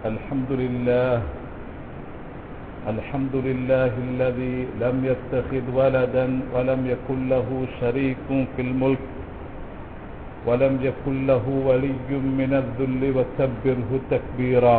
الحمد لله الحمد لله الذي لم يتخذ ولدا ولم يكن له شريك في الملك ولم يكن له ولي من الذل وكبره تكبيرا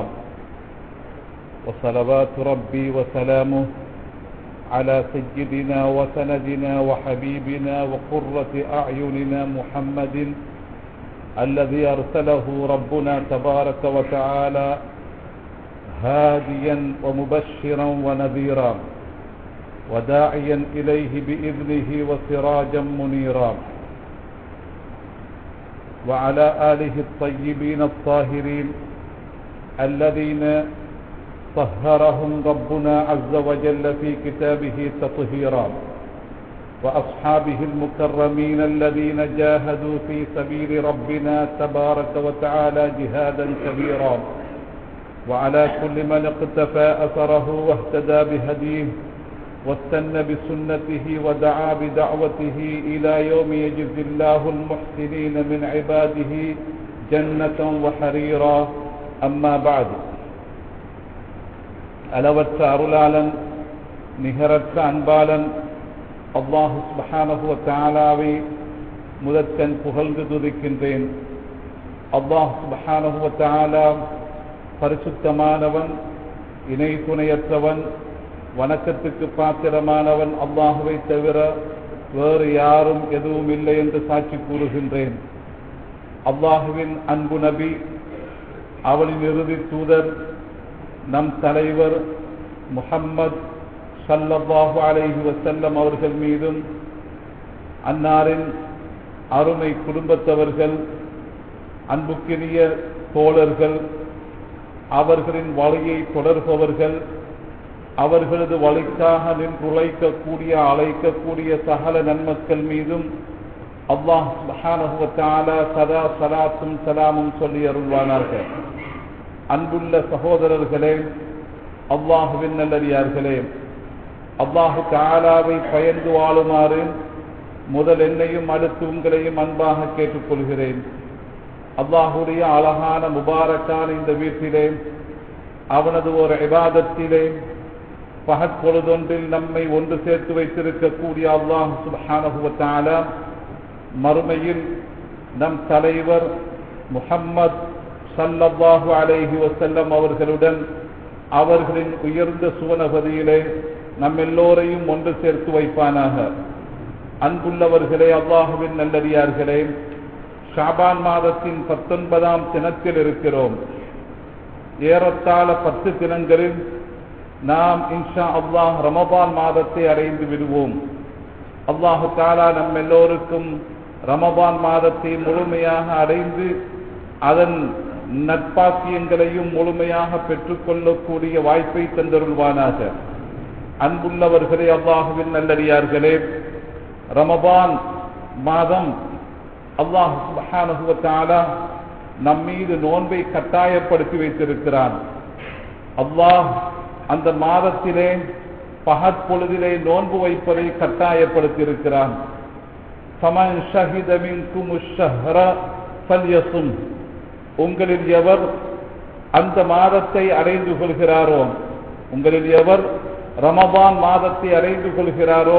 وصلوات ربي وسلامه على سيدنا وسندنا وحبيبنا وقرة أعيننا محمد الذي أرسله ربنا تبارك وتعالى هاديا ومبشرا ونذيرا وداعيا إليه بإذنه وسراجا منيرا وعلى آله الطيبين الطاهرين الذين طهرهم ربنا عز وجل في كتابه تطهيرا وأصحابه المكرمين الذين جاهدوا في سبيل ربنا تبارك وتعالى جهادا كبيرا وعلى كل من اقتفى أثره واهتدى بهديه واستنى بسنته ودعا بدعوته إلى يوم يجزي الله المحسنين من عباده جنة وحريرا أما بعد அளவற்ற அருளாளன் நிகரற்ற அன்பாளன் அல்லாஹு சுபஹானஹுவ தாலாவை முதற்கண் புகழ்ந்து துதிக்கின்றேன் அல்லாஹ் சுபஹானஹுவ தாலா பரிசுத்தமானவன் இணை துணையற்றவன் வணக்கத்துக்கு பாத்திரமானவன் அல்லாஹுவை தவிர வேறு யாரும் எதுவும் இல்லை என்று சாட்சி கூறுகின்றேன் அல்லாஹுவின் அன்பு நபி அவளின் இறுதி தூதர் நம் தலைவர் முஹம்மத் சல்லல்லாஹு அலைஹி வசல்லம் அவர்கள் மீதும் அன்னாரின் அருமை குடும்பத்தவர்கள் அன்புக்கினிய தோழர்கள் அவர்களின் வழியை தொடர்பவர்கள் அவர்களது வழிக்காக நின்று உழைக்கக்கூடிய அழைக்கக்கூடிய சகல நன்மக்கள் மீதும் அல்லாஹ் மஹானஹுவத்தால சதா சலாத்தும் சலாமும் சொல்லி அருள்வானார்கள் அன்புள்ள சகோதரர்களே அல்லாஹுவின் நல்லடியார்களே அல்லாஹு தாலாவை பயந்து வாழுமாறு முதல் என்னையும் அடுத்து உங்களையும் அன்பாக கேட்டுக்கொள்கிறேன் அல்லாஹுடைய அழகான முபாரக்கான இந்த வீட்டிலே அவனது ஒரு இபாதத்திலே பகற்பொழுதொன்றில் நம்மை ஒன்று சேர்த்து வைத்திருக்கக்கூடிய அல்லாஹ் சுபஹானகுவத்தால மறுமையில் நம் தலைவர் முஹம்மத் சல்லல்லாஹு அலைஹி வசல்லம் அவர்களுடன் அவர்களின் உயர்ந்த சுவனபதியிலே நம் எல்லோரையும் ஒன்று சேர்த்து வைப்பானாக அன்புள்ளவர்களே அல்லாஹுவின் நல்லடியார்களே ஷாபான் மாதத்தின் பத்தொன்பதாம் தினத்தில் இருக்கிறோம் ஏறத்தாழ பத்து தினங்களில் நாம் இன்ஷா அல்லாஹ் ரமபான் மாதத்தை அடைந்து விடுவோம் அல்லாஹு தாலா நம் எல்லோருக்கும் ரமபான் மாதத்தை முழுமையாக அடைந்து அதன் நட்பாக்கியங்களையும் முழுமையாக பெற்றுக்கொள்ளக்கூடிய வாய்ப்பை தந்தருள்வானாக அன்புள்ளவர்களே அல்லாஹுவின் நல்லடியார்களே ரமபான் மாதம் அல்லாஹு சுபஹானுவத்தாலா நம் மீது நோன்பை கட்டாயப்படுத்தி வைத்திருக்கிறான் அல்லாஹ் அந்த மாதத்திலே பகற்பொழுதிலே நோன்பு வைப்பதை கட்டாயப்படுத்தியிருக்கிறான் சமன் ஷஹிதமின் குமுஷஹர பல்யசும் உங்களில் எவர் அந்த மாதத்தை அடைந்து கொள்கிறாரோ உங்களில் எவர் ரமபான் மாதத்தை அடைந்து கொள்கிறாரோ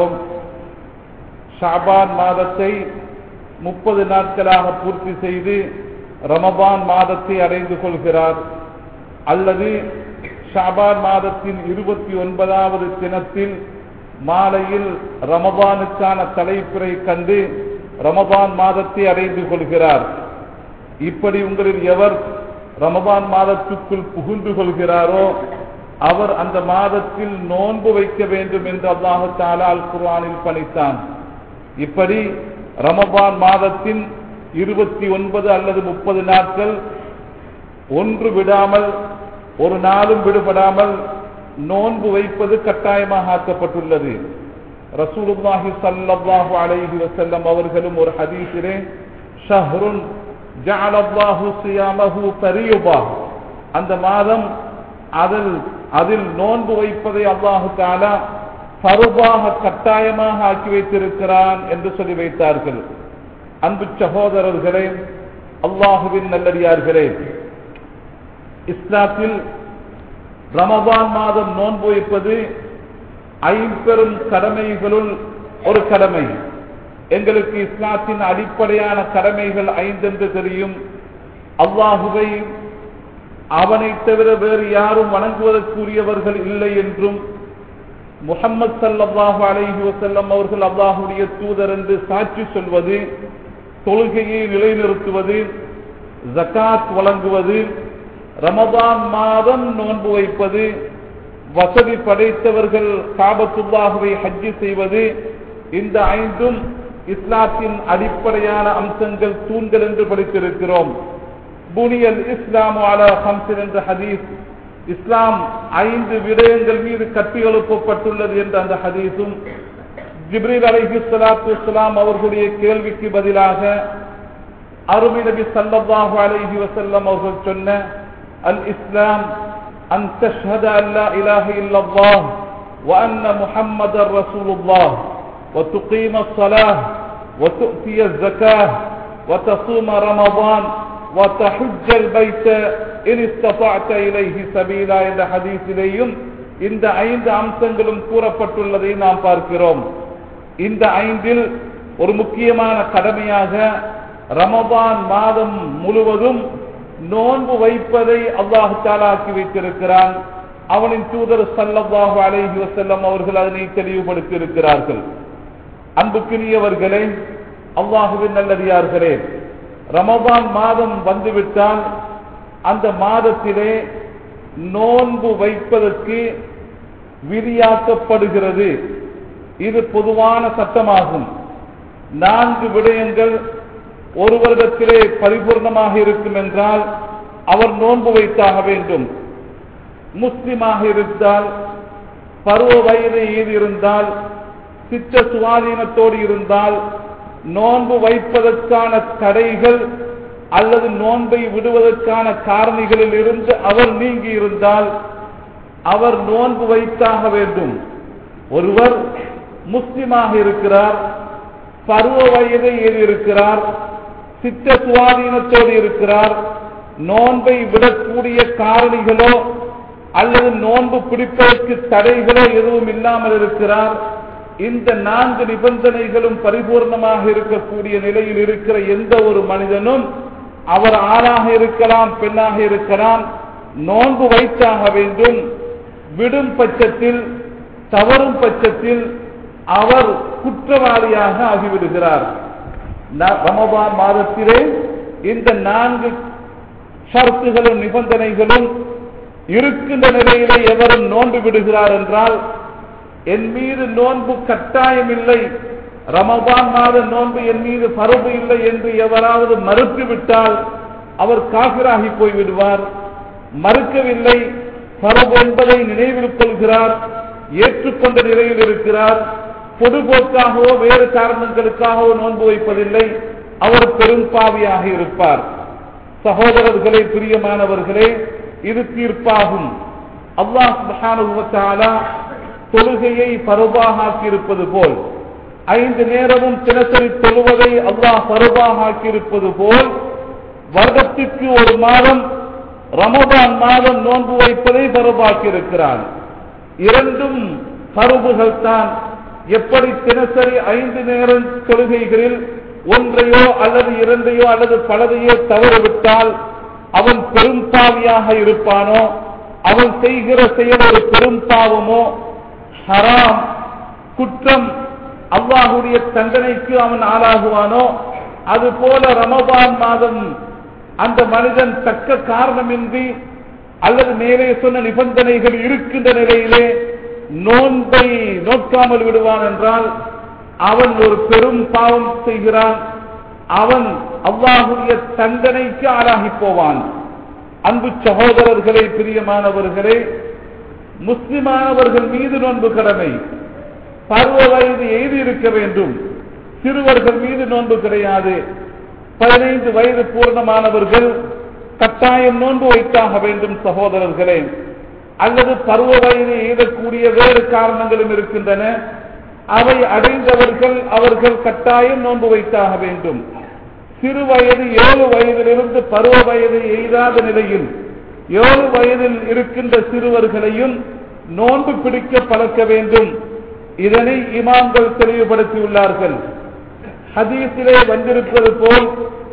ஷாபான் மாதத்தை முப்பது நாட்களாக பூர்த்தி செய்து ரமபான் மாதத்தை அடைந்து கொள்கிறார் அல்லது ஷாபான் மாதத்தின் இருபத்தி ஒன்பதாவது தினத்தில் மாலையில் ரமபானுக்கான தலைப்புரை கண்டு ரமபான் மாதத்தை அடைந்து கொள்கிறார் இப்படி உங்களில் எவர் ரமபான் மாதத்துக்குள் புகுந்து கொள்கிறாரோ அவர் அந்த மாதத்தில் நோன்பு வைக்க வேண்டும் என்று அல்லாஹு தாலா அல் குர்ஆனில் பணித்தான் இப்படி ரமபான் மாதத்தின் இருபத்தி ஒன்பது அல்லது முப்பது நாட்கள் ஒன்று விடாமல் ஒரு நாளும் விடுபடாமல் நோன்பு வைப்பது கட்டாயமாக ஆக்கப்பட்டுள்ளது ரசூலுல்லாஹி சல்லல்லாஹு அலைஹி வஸல்லம் அவர்களும் ஒரு ஹதீஸிலே ஷஹ்ருன் ஜஅலல்லாஹு சியாமஹு ஃபரீபா அந்த மாதம் அதில் அதில் நோன்பு வைப்பதை அல்லாஹு தாலா பருவாக கட்டாயமாக ஆக்கி வைத்திருக்கிறான் என்று சொல்லி வைத்தார்கள் அன்பு சகோதரர்களே அல்லாஹுவின் நல்லடியார்களே இஸ்லாத்தில் ரமபான் மாதம் நோன்பு வைப்பது ஐம்பெரும் கடமைகளுள் ஒரு கடமை எங்களுக்கு இஸ்லாத்தின் அடிப்படையான கடமைகள் ஐந்தென்று தெரியும் அல்லாஹுவை அவனை தவிர வேறு யாரும் வணங்குவதற்குரியவர்கள் இல்லை என்றும் முகம்மது சல்லாஹு அலைஹி வசல்லம் அவர்கள் அல்லாஹுடைய தூதர் என்று சாட்சி சொல்வது தொழுகையை நிலைநிறுத்துவது ஜக்காத் வழங்குவது ரமதான் மாதம் நோன்பு வைப்பது வசதி படைத்தவர்கள் காபத்துல்லாஹுவை ஹஜ்ஜி செய்வது இந்த ஐந்தும் இஸ்லாத்தின் அடிப்படையான அம்சங்கள் தூண்கள் என்று படித்திருக்கிறோம் புனியல் இஸ்லாம் அலா ஹம்சின் என்ற ஹதீஸ் இஸ்லாம் ஐந்து விடயங்கள் மீது கட்டி எழுப்பப்பட்டுள்ளது என்ற அந்த ஹதீஸும் ஜிப்ரீல் அலைஹி ஸலாத்து வஸ்ஸலாம் அவர்களுடைய கேள்விக்கு பதிலாக அருமை நபி ஸல்லல்லாஹு அலைஹி வஸல்லம் அவர்கள் சொன்ன அல் இஸ்லாம் அன் தஷ்ஹத அன் லா இலாஹ இல்லல்லாஹ் وأن محمد رسول الله وتقيم الصلاة وتؤتي الزكاة وتصوم رمضان وتحج البيت إن استطعت إليه سبيلا என்ற ஹதீஸிலேயும் இந்த ஐந்து அம்சங்களும் கூறப்பட்டுள்ளதை நாம் பார்க்கிறோம் இந்த ஐந்தில் ஒரு முக்கியமான கடமையாக ரமபான் மாதம் முழுவதும் நோன்பு வைப்பதை அல்லாஹு தாலாக்கி வைத்திருக்கிறான் அவனின் தூதர் சல்லல்லாஹு அலைஹி வஸல்லம் அவர்கள் அதனை தெளிவுபடுத்தி இருக்கிறார்கள் அன்புக்குரியவர்களே அல்லாஹுவின் நல்லடியார்களே ரமபான் மாதம் வந்துவிட்டால் அந்த மாதத்திலே நோன்பு வைப்பதற்கு விதியாக்கப்படுகிறது இது பொதுவான சட்டமாகும் நான்கு விடயங்கள் ஒரு வருடத்திலே பரிபூர்ணமாக இருக்கும் என்றால் அவர் நோன்பு வைத்தாக வேண்டும் முஸ்லிமாக இருந்தால் பருவ வயது ஈது இருந்தால் சித்த சுவாதீனத்தோடு இருந்தால் நோன்பு வைப்பதற்கான தடைகள் அல்லது நோன்பை விடுவதற்கான காரணிகளில் இருந்து அவர் நீங்கி இருந்தால் அவர் நோன்பு வைத்தாக வேண்டும் ஒருவர் முஸ்லிமாக இருக்கிறார் பருவ வயதை இருக்கிறார் சித்த சுவாதீனத்தோடு இருக்கிறார் நோன்பை விடக்கூடிய காரணிகளோ அல்லது நோன்பு பிடிப்பதற்கு தடைகளோ எதுவும் இல்லாமல் இருக்கிறார் இந்த நான்கு நிபந்தனைகளும் பரிபூர்ணமாக இருக்கக்கூடிய நிலையில் இருக்கிற எந்த ஒரு மனிதனும் அவர் ஆணாக இருக்கலாம் பெண்ணாக இருக்கலாம் நோன்பு வைத்தாக வேண்டும் விடும் பட்சத்தில் தவறும் பட்சத்தில் அவர் குற்றவாளியாக ஆகிவிடுகிறார் ரமபான் மாதத்திலே இந்த நான்கு ஷர்த்துகளும் நிபந்தனைகளும் இருக்கின்ற நிலையிலே எவரும் நோன்பு விடுகிறார் என்றால் என் மீது நோன்பு கட்டாயம் இல்லை ரமபான் மாத நோன்பு என் மீது பருப்பு இல்லை என்று எவராவது மறுத்துவிட்டால் அவர் காபிராகி போய்விடுவார் மறுக்கவில்லை பருப்பு என்பதை நினைவில் கொள்கிறார் ஏற்றுக்கொண்ட நிலையில் இருக்கிறார் பொதுபோக்காகவோ வேறு காரணங்களுக்காகவோ நோன்பு வைப்பதில்லை அவர் பெரும் பாவியாக இருப்பார் சகோதரர்களே பிரியமானவர்களே இது தீர்ப்பாகும் அல்லாஹ் தொழுகையை பருவாக ஆக்கியிருப்பது போல் ஐந்து நேரமும் தினசரி தொழுவதை அல்லாஹ் பருவாக ஆக்கியிருப்பது போல் வருடத்திற்கு ஒரு மாதம் ரமபான் மாதம் நோன்பு வைப்பதை பருவாக்கியிருக்கிறான் இரண்டும் பருவுகள் தான் எப்படி தினசரி ஐந்து நேரம் தொழுகைகளில் ஒன்றையோ அல்லது இரண்டையோ அல்லது பலதையோ தவறவிட்டால் அவன் பெரும் பாவியாக இருப்பானோ அவன் செய்கிற செயல் ஒரு பெரும் பாவமோ ஹராம் குற்றம் அல்லாஹுடைய தண்டனைக்கு அவன் ஆளாகுவானோ அது போல ரமபான் மாதம் அந்த மனிதன் தக்க காரணமின்றி அல்லது மேலே சொன்ன நிபந்தனைகள் இருக்கின்ற நிலையிலே நோன்பை நோக்காமல் விடுவான் என்றால் அவன் ஒரு பெரும் பாவம் செய்கிறான் அவன் அல்லாஹுடைய தண்டனைக்கு ஆளாகி போவான் அன்பு சகோதரர்களே பிரியமானவர்களே முஸ்லிமானவர்கள் மீது நோன்பு கடமை பருவ வயது எய்தி இருக்க வேண்டும் சிறுவர்கள் மீது நோன்பு கிடையாது பதினைந்து வயது பூர்ணமானவர்கள் கட்டாயம் நோன்பு வைத்தாக வேண்டும் சகோதரர்களே அல்லது பருவ வயது எய்தக்கூடிய வேறு காரணங்களும் இருக்கின்றன அவை அடைந்தவர்கள் அவர்கள் கட்டாயம் நோன்பு வைத்தாக வேண்டும் சிறு வயது ஏழு வயதிலிருந்து பருவ வயது எய்தாத நிலையில் ஏழு வயதில் இருக்கின்ற சிறுவர்களையும் நோன்பு பிடிக்க பழக்க வேண்டும் இதனை இமாம்கள் தெளிவுபடுத்தியுள்ளார்கள் ஹதீஸிலே வந்திருப்பது போல்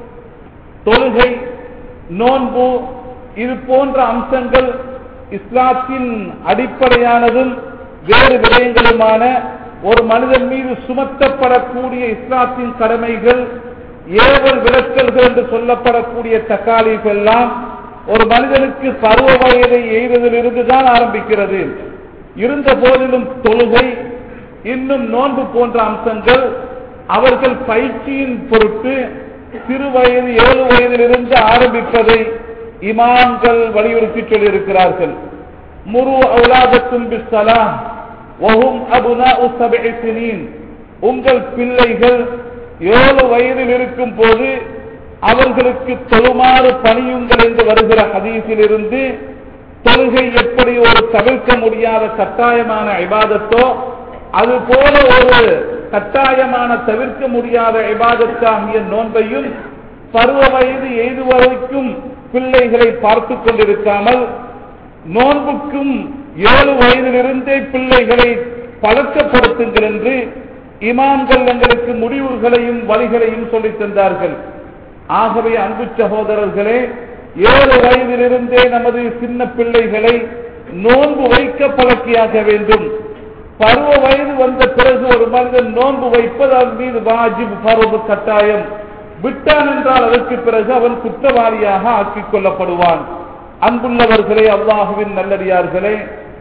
தொழுகை நோன்பு இது போன்ற அம்சங்கள் இஸ்லாத்தின் அடிப்படையானதும் வேறு விடயங்களுமான ஒரு மனிதன் மீது சுமத்தப்படக்கூடிய இஸ்லாத்தின் கடமைகள் ஏவல் விளக்கல்கள் என்று சொல்லப்படக்கூடிய தக்காளிப் எல்லாம் ஒரு மனிதனுக்கு பருவ வயதை எய்வதிலிருந்து தான் ஆரம்பிக்கிறது இருந்த போதிலும் தொழுகை இன்னும் நோன்பு போன்ற அம்சங்கள் அவர்கள் பயிற்சியின் பொருட்டு சிறு வயது ஏழு வயதிலிருந்து ஆரம்பிப்பதை இமாம்கள் வலியுறுத்தி சொல்லியிருக்கிறார்கள் முரு அவுலாதத்தும் பிஸ்ஸலாம் வஹும் அபுனாஉ சபஇ சினீன் உங்கள் பிள்ளைகள் ஏழு வயதில் இருக்கும் போது அவர்களுக்கு தொழுமாறு பணியுங்கள் என்று வருகிற ஹதீஸில் இருந்து தொழுகை எப்படி ஒரு தவிர்க்க முடியாத கட்டாயமான இபாதத்தோ அது போல ஒரு கட்டாயமான தவிர்க்க முடியாத இபாதத்தாகிய நோன்பையும் பருவ வயது எய்து வரைக்கும் பிள்ளைகளை பார்த்து கொண்டிருக்காமல் நோன்புக்கும் ஏழு வயதிலிருந்தே பிள்ளைகளை பழக்கப்படுத்துங்கள் என்று இமாம்கள் எங்களுக்கு முடிவுகளையும் வழிகளையும் சொல்லித் தந்தார்கள் ஆகவே அன்பு சகோதரர்களே ஏழு வயதிலிருந்தே நமது சின்ன பிள்ளைகளை நோன்பு வைக்க பழக்கியாக வேண்டும் பருவ வயது வந்த பிறகு ஒரு மனிதன் நோன்பு வைப்பது அவன் மீது வாஜிப் பருவ கட்டாயம் விட்டான் என்றால் அதற்கு பிறகு அவன் குற்றவாளியாக ஆக்கிக் கொள்ளப்படுவான் அன்புள்ளவர்களே அல்லாஹுவின் நல்லடியார்களே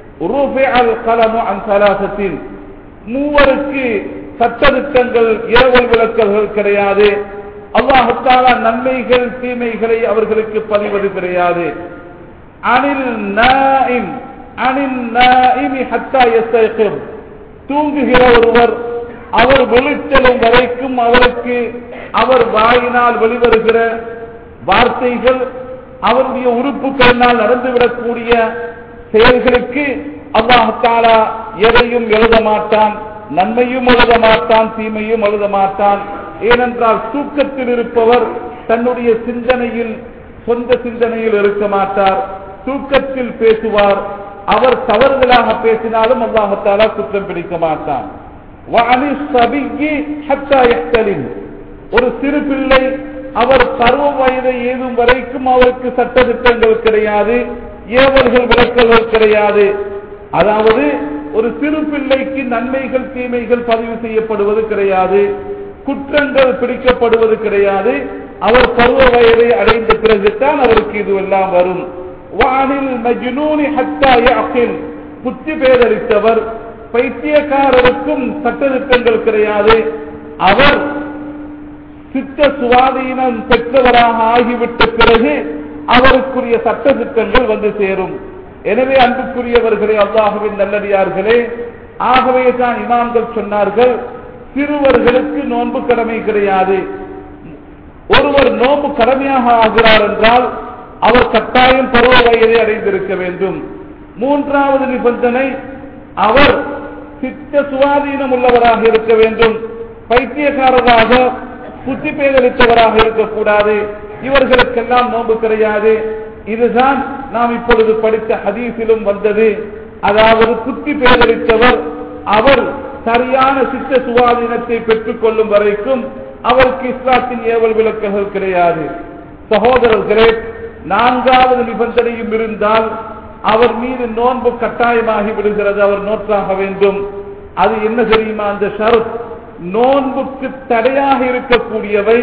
அல் கலமு அன் சலாசத்தில் மூவருக்கு சட்டத்திட்டங்கள் இரவல் விளக்கல்கள் கிடையாது அல்லாஹத்தால நன்மைகள் தீமைகளை அவர்களுக்கு பதிவது கிடையாது அனில் நாயிம் அனில் நாயிமி ஹத்தா எஸ்தேகம் தூங்குகிற ஒருவர் அவர் விழித்தலும் வரைக்கும் அவருக்கு அவர் வாயினால் வெளிவருகிற வார்த்தைகள் அவருடைய உறுப்புகளினால் நடந்துவிடக்கூடிய செயல்களுக்கு அல்லாஹாலா எதையும் எழுத மாட்டான் நன்மையும் எழுத மாட்டான் தீமையும் எழுத மாட்டான் ஏனென்றால் தூக்கத்தில் இருப்பவர் தன்னுடைய சிந்தனையில் சொந்த சிந்தனையில் இருக்க மாட்டார் தூக்கத்தில் பேசுவார் அவர் தவறுதலாக பேசினாலும் அல்லாஹத்தாலா குற்றம் பிடிக்க மாட்டான் ஒரு சிறு பிள்ளை அவர் பருவ வயதை ஏதும் வரைக்கும் அவருக்கு சட்டத்திட்டங்கள் கிடையாது ஏவல்கள் விளக்கல்கள் கிடையாது அதாவது ஒரு சிறு பிள்ளைக்கு நன்மைகள் தீமைகள் பதிவு செய்யப்படுவது கிடையாது குற்றங்கள் பிடிக்கப்படுவது கிடையாது அவர் பருவ வயதை அடைந்த பிறகுதான் அவருக்கு இதுவெல்லாம் வரும் வானில் மஜ்னூனி ஹத்தா யாக்கில் புத்தி பேதளித்தவர் பைத்தியக்காரருக்கும் சட்டத்திட்டங்கள் கிடையாது அவர் சித்த சுவாதீனம் பெற்றவராக ஆகிவிட்ட பிறகு அவருக்குரிய சட்டத்திட்டங்கள் வந்து சேரும் எனவே அன்புக்குரியவர்களே அல்லாஹுவின் நல்லடியார்களே ஆகவே தான் இமாம்கள் சொன்னார்கள் சிறுவர்களுக்கு நோன்பு கடமை கிடையாது ஒருவர் நோன்பு கடமையாக ஆகிறார் என்றால் அவர் கட்டாயம் பருவ வயதை அடைந்திருக்க வேண்டும் மூன்றாவது நிபந்தனை அவர் சித்த சுவாதீனம் உள்ளவராக இருக்க வேண்டும் பைத்தியக்காரராக புத்தி பேதளித்தவராக இருக்கக்கூடாது இவர்களுக்கெல்லாம் நோன்பு கிடையாது இதுதான் நாம் இப்பொழுது படித்த ஹதீஸிலும் வந்தது அதாவது புத்தி பேதளித்தவர் அவர் சரியான சித்த சுவாதீனத்தை பெற்றுக் கொள்ளும் வரைக்கும் அவருக்கு இஸ்லாத்தின் ஏவல் விளக்குகள் கிடையாது சகோதரர்களே நான்காவது நிபந்தனையும் இருந்தால் அவர் மீது நோன்பு கட்டாயமாகி விடுகிறது அவர் நோற்றாக வேண்டும் அது என்ன தெரியுமா அந்த ஷரத் நோன்புக்கு தடையாக இருக்கக்கூடியவை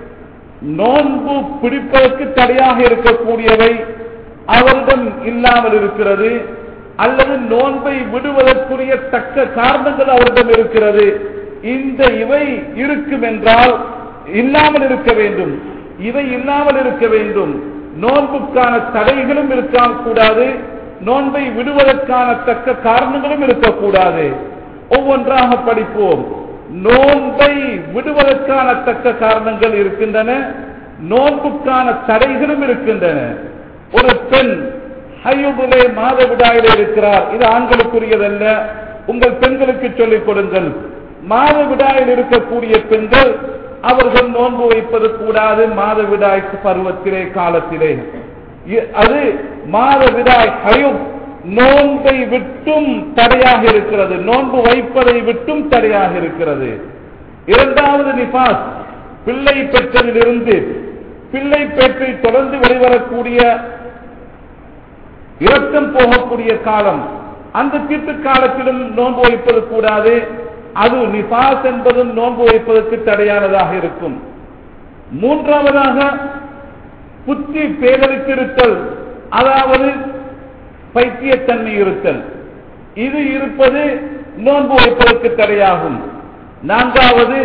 நோன்பு பிடிப்பதற்கு தடையாக இருக்கக்கூடியவை அவரிடம் இல்லாமல் இருக்கிறது அல்லது நோன்பை விடுவதற்குரிய தக்க காரணங்கள் அவரிடம் இருக்கிறது இந்த இவை இருக்கும் என்றால் இல்லாமல் இருக்க வேண்டும் இவை இல்லாமல் இருக்க வேண்டும் நோன்புக்கான தடைகளும் இருக்கக்கூடாது நோன்பை விடுவதற்கான தக்க காரணங்களும் இருக்கக்கூடாது ஒவ்வொன்றாக படிப்போம் நோன்பை விடுவதற்கான தக்க காரணங்கள் இருக்கின்றன நோன்புக்கான தடைகளும் இருக்கின்றன ஒரு பெண் ஹையுபிலே மாதவிடாயில இருக்கிறார் இது ஆண்களுக்குரியதல்ல உங்கள் பெண்களுக்கு சொல்லிக் கொடுங்கள் மாதவிடாயில் இருக்கக்கூடிய பெண்கள் அவர்கள் நோன்பு வைப்பது கூடாது மாதவிடாய்க்கு பருவத்திலே காலத்திலே இ- அது மாதவிடாய் ஹயுப் நோன்பை விட்டும் தடையாக இருக்கிறது நோன்பு வைப்பதை விட்டும் தடையாக இருக்கிறது இரண்டாவது நிபாஸ் பிள்ளை பெற்றதிலிருந்து பிள்ளை பெற்றை தொடர்ந்து வெளிவரக்கூடிய இரத்தம் போகக்கூடிய காலம் அந்த தீட்டு காலத்திலும் நோன்பு வைப்பது கூடாது அது நிபாஸ் என்பதும் நோன்பு வைப்பதற்கு தடையானதாக இருக்கும் மூன்றாவதாக புத்தி பேரழித்திருத்தல் அதாவது பைத்தியத்தன்மை இருத்தல் இது இருப்பது நோன்பு வைப்பதற்கு தடையாகும் நான்காவது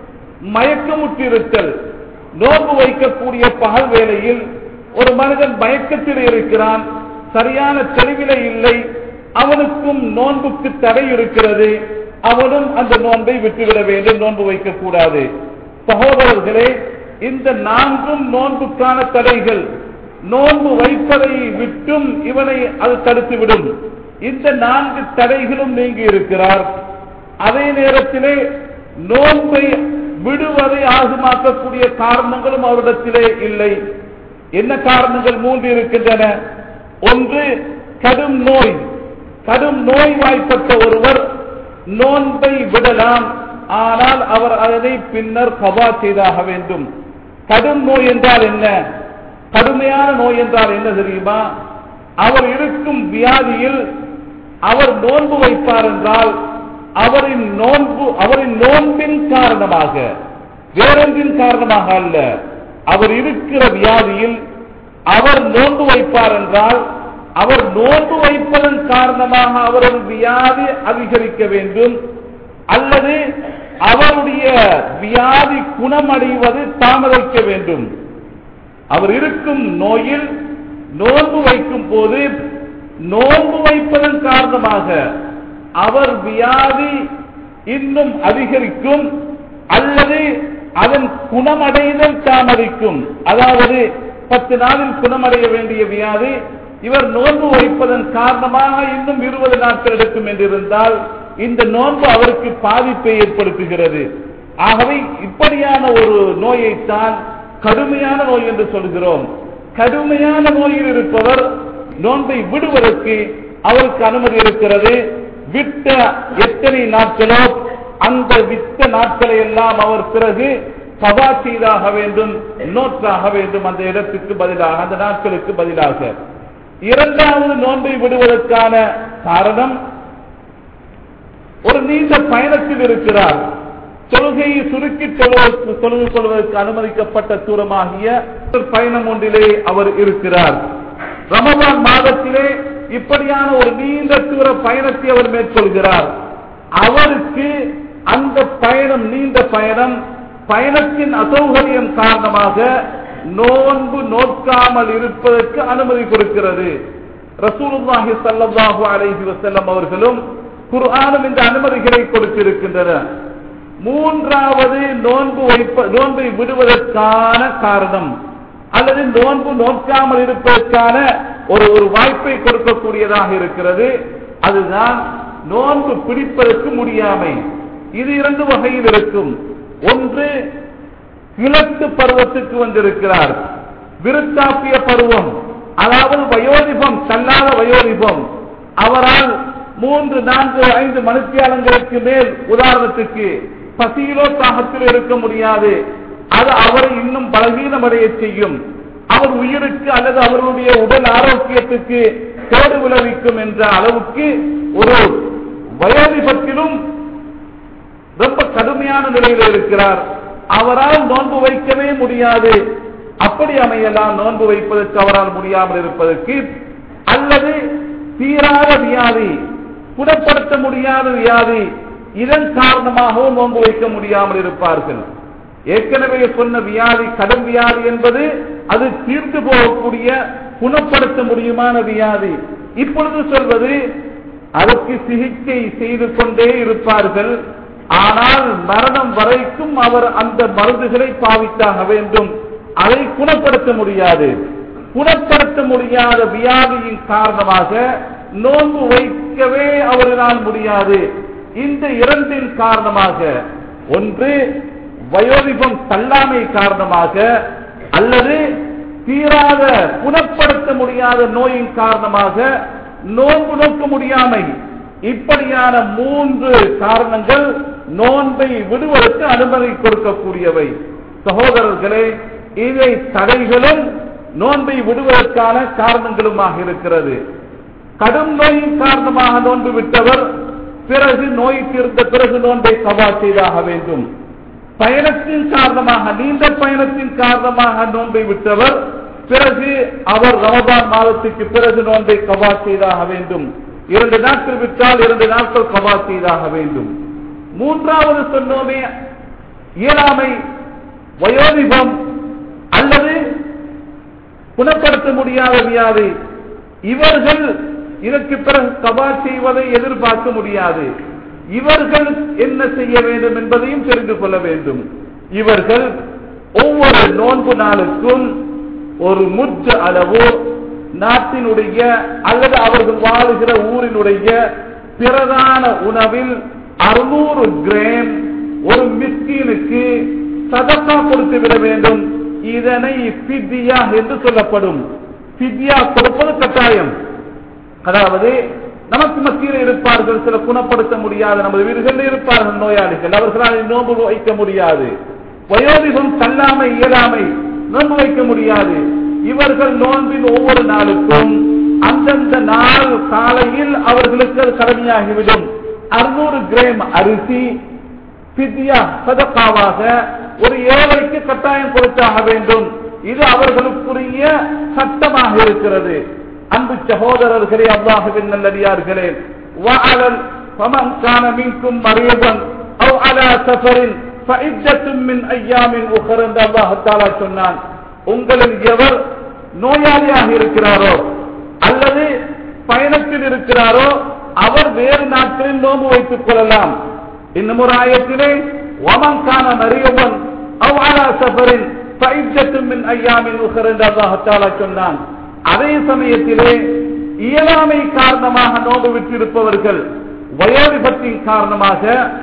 மயக்கமுற்றிருத்தல் நோன்பு வைக்கக்கூடிய பகல் வேளையில் ஒரு மனிதன் மயக்கத்தில் இருக்கிறான் சரியான தெளிவிலே இல்லை அவனுக்கும் நோன்புக்கு தடை இருக்கிறது அவனும் அந்த நோன்பை விட்டுவிட வேண்டும் நோன்பு வைக்கக்கூடாது சகோதரர்களே இந்த நான்கும் நோன்புக்கான தடைகள் நோன்பு வைப்பதை விட்டும் இவனை அது தடுத்துவிடும் இந்த நான்கு தடைகளும் நீங்கி இருக்கிறார் அதே நேரத்திலே நோன்பை விடுவதை ஆகுமாக்கக்கூடிய காரணங்களும் அவரிடத்திலே இல்லை என்ன காரணங்கள் மூன்று இருக்கின்றன ஒன்று கடும் நோய் கடும் நோய் வாய்ப்பட்ட ஒருவர் நோன்பை விடலாம் ஆனால் அவர் அதனை பின்னர் கபா செய்தாக வேண்டும் கடும் நோய் என்றால் என்ன கடுமையான நோய் என்றால் என்ன தெரியுமா அவர் இருக்கும் வியாதியில் அவர் நோன்பு வைப்பார் என்றால் அவரின் நோன்பு அவரின் நோன்பின் காரணமாக வேறொன்றின் காரணமாக அல்ல அவர் இருக்கிற வியாதியில் அவர் நோன்பு வைப்பார் என்றால் அவர் நோன்பு வைப்பதன் காரணமாக அவரது வியாதி அதிகரிக்க வேண்டும் அல்லது அவருடைய வியாதி குணமடைவது தாமதிக்க வேண்டும் அவர் இருக்கும் நோயில் நோன்பு வைக்கும் போது நோன்பு வைப்பதன் காரணமாக அவர் வியாதி இன்னும் அதிகரிக்கும் அல்லது அதன் குணமடைதல் தாமதிக்கும் அதாவது பத்து நாளில் குணமடைய வேண்டிய வியாதி இவர் நோன்பு வைப்பதன் காரணமாக இன்னும் இருபது நாட்கள் எடுக்கும் என்றிருந்தால் இந்த நோன்பு அவருக்கு பாதிப்பை ஏற்படுத்துகிறது ஆகவே இப்படியான ஒரு நோயைத்தான் கடுமையான நோய் என்று சொல்கிறோம் கடுமையான நோயில் இருப்பவர் நோன்பை விடுவதற்கு அவருக்கு அனுமதி இருக்கிறது விட்ட எத்தனை நாட்களோ அந்த விட்ட நாட்களை எல்லாம் அவர் பிறகு கபா செய்தாக வேண்டும் நோற்றாக வேண்டும் அந்த இடத்துக்கு பதிலாக அந்த நாட்களுக்கு பதிலாக இரண்டாவது நோன்பை விடுவதற்கான காரணம் ஒரு நீண்ட பயணத்தில் இருக்கிறார் தொழுகையை சுருக்கி தொழுவதற்கு தொழுது கொள்வதற்கு அனுமதிக்கப்பட்ட தூரமாகிய ஒரு பயணம் ஒன்றிலே அவர் இருக்கிறார் ரமபான் மாதத்திலே இப்படியான ஒரு நீண்ட தூர பயணத்தை அவர் மேற்கொள்கிறார் அவருக்கு அந்த பயணம் நீண்ட பயணம் பயணத்தின் அசௌகரியம் காரணமாக நோன்பு நோக்காமல் இருப்பதற்கு அனுமதி கொடுக்கிறது ரசூலுல்லாஹி ஸல்லல்லாஹு அலைஹி வஸல்லம் அவர்களும் குர்ஆனும் இந்த அனுமதிகளை கொடுத்திருக்கின்றன மூன்றாவது நோன்பு வைப்ப நோன்பை விடுவதற்கான காரணம் அல்லது நோன்பு நோக்காமல் இருப்பதற்கான ஒரு ஒரு வாய்ப்பை கொடுக்கக்கூடியதாக இருக்கிறது அதுதான் நோன்பு பிடிப்பதற்கு முடியாமை இது இரண்டு வகையில் இருக்கும் ஒன்று கிழக்கு பருவத்துக்கு வந்திருக்கிறார் விருத்தாப்பிய பருவம் அதாவது வயோதிபம் தள்ளாத வயோதிபம் அவரால் மூன்று நான்கு ஐந்து மனுத்தியாலங்களுக்கு மேல் உதாரணத்துக்கு பசியிலோ தாகத்தில் இருக்க முடியாது அது அவரை இன்னும் பலவீனமடைய செய்யும் அவர் உயிருக்கு அல்லது அவர்களுடைய உடல் ஆரோக்கியத்துக்கு கேடு விளைவிக்கும் என்ற அளவுக்கு ஒரு வயோதிபத்திலும் ரொம்ப கடுமையான நிலையில் இருக்கிறார் அவரால் நோன்பு வைக்கவே முடியாது அப்படி அமையலாம் நோன்பு வைப்பதற்கு அவரால் முடியாமல் இருப்பதற்கு அல்லது தீராத வியாதி குணப்படுத்த முடியாத வியாதி இதன் காரணமாகவும் நோன்பு வைக்க முடியாமல் இருப்பார்கள் ஏற்கனவே சொன்ன வியாதி கடும் வியாதி என்பது அது தீர்ந்து போகக்கூடிய குணப்படுத்த முடியுமான வியாதி இப்பொழுது சொல்வது அதற்கு சிகிச்சை செய்து கொண்டே இருப்பார்கள் ஆனால் மரணம் வரைக்கும் அவர் அந்த மருந்துகளை பாவித்தாக வேண்டும் அதை குணப்படுத்த முடியாது குணப்படுத்த முடியாத வியாதியின் காரணமாக நோன்பு வைக்கவே அவர்களால் முடியாது இந்த இரண்டின் காரணமாக ஒன்று வயோதிபம் தள்ளாமை காரணமாக அல்லது தீராத குணப்படுத்த முடியாத நோயின் காரணமாக நோன்பு நோக்க முடியாமை இப்படியான மூன்று காரணங்கள் நோன்பை விடுவதற்கு அனுமதி கொடுக்கக்கூடியவை சகோதரர்களே இவை தடைகளும் நோன்பை விடுவதற்கான காரணங்களுமாக இருக்கிறது கடும் நோயின் காரணமாக நோன்பு விட்டவர் பிறகு நோய் தீர்ந்த பிறகு நோன்பை கவா செய்தாக வேண்டும் பயணத்தின் காரணமாக நீண்ட பயணத்தின் காரணமாக நோன்பை விட்டவர் பிறகு அவர் ரமபான் மாதத்துக்கு பிறகு நோன்பை கவா செய்தாக வேண்டும் இரண்டு நாட்கள் விட்டால் இரண்டு நாட்கள் கவா செய்தாக வேண்டும் மூன்றாவது சொன்னோமே இயலாமை வயோதிபம் அல்லது குணப்படுத்த முடியாத வியாதி இவர்கள் இதற்கு பிறகு கபா செய்வதை எதிர்பார்க்க முடியாது இவர்கள் என்ன செய்ய வேண்டும் என்பதையும் தெரிந்து கொள்ள வேண்டும் இவர்கள் ஒவ்வொரு நோன்பு நாளுக்கும் ஒரு முற்று அளவு நாட்டினுடைய அல்லது அவர்கள் வாழுகிற ஊரினுடைய பிரதான உணவில் அறுநூறு கிராம் ஒரு மிஸ்கீனுக்கு சதக்கா கொடுத்து விட வேண்டும் இதனை பித்தியா என்று சொல்லப்படும் பித்தியா கொடுப்பது கட்டாயம் அதாவது நமக்கு மத்தியில் இருப்பார்கள் சில குணப்படுத்த முடியாத நமது வீடுகளில் இருப்பார்கள் நோயாளிகள் அவர்களால் நோன்பு வைக்க முடியாது வயோதிகம் தள்ளாமை இயலாமை நோன்பு வைக்க முடியாது இவர்கள் நோன்பின் ஒவ்வொரு நாளுக்கும் அந்தந்த நாள் காலையில் அவர்களுக்கு அது கடமையாகிவிடும் அறுநூறு கிராம் அரிசி பித்யா சதக்காவாக ஒரு ஏழைக்கு கட்டாயம் கொடுத்தாக வேண்டும் இது அவர்களுக்குரிய சட்டமாக இருக்கிறது அன்பு சகோதரர்களே அல்லாஹுவின் நல்லடியார்களே வஅலல் ஃபமன் கான மின்கும் மரியபன் அவ் அலா சஃபரின் ஃபஇத்தத்தும் மின் ஐயாமின் உഖർ என்று அல்லாஹ் தஆலா சொன்னான் உங்களில் எவர் நோயாளியாக இருக்கிறாரோ அல்லது பயணத்தில் இருக்கிறாரோ அவர் வேறு நாட்களில் நோன்பு வைத்துக் கொள்ளலாம் இன்னும் ஒரு ஆயத்திலே ஒமன் கான மரியபன் அவ் அலா சஃபரின் ஃபஇத்தத்தும் மின் ஐயாமின் உഖർ என்று அல்லாஹ் தஆலா சொன்னான் அதே சமயத்திலே இயலாமை காரணமாக நோன்பு விட்டிருப்பவர்கள் வயோதிபத்தின் காரணமாக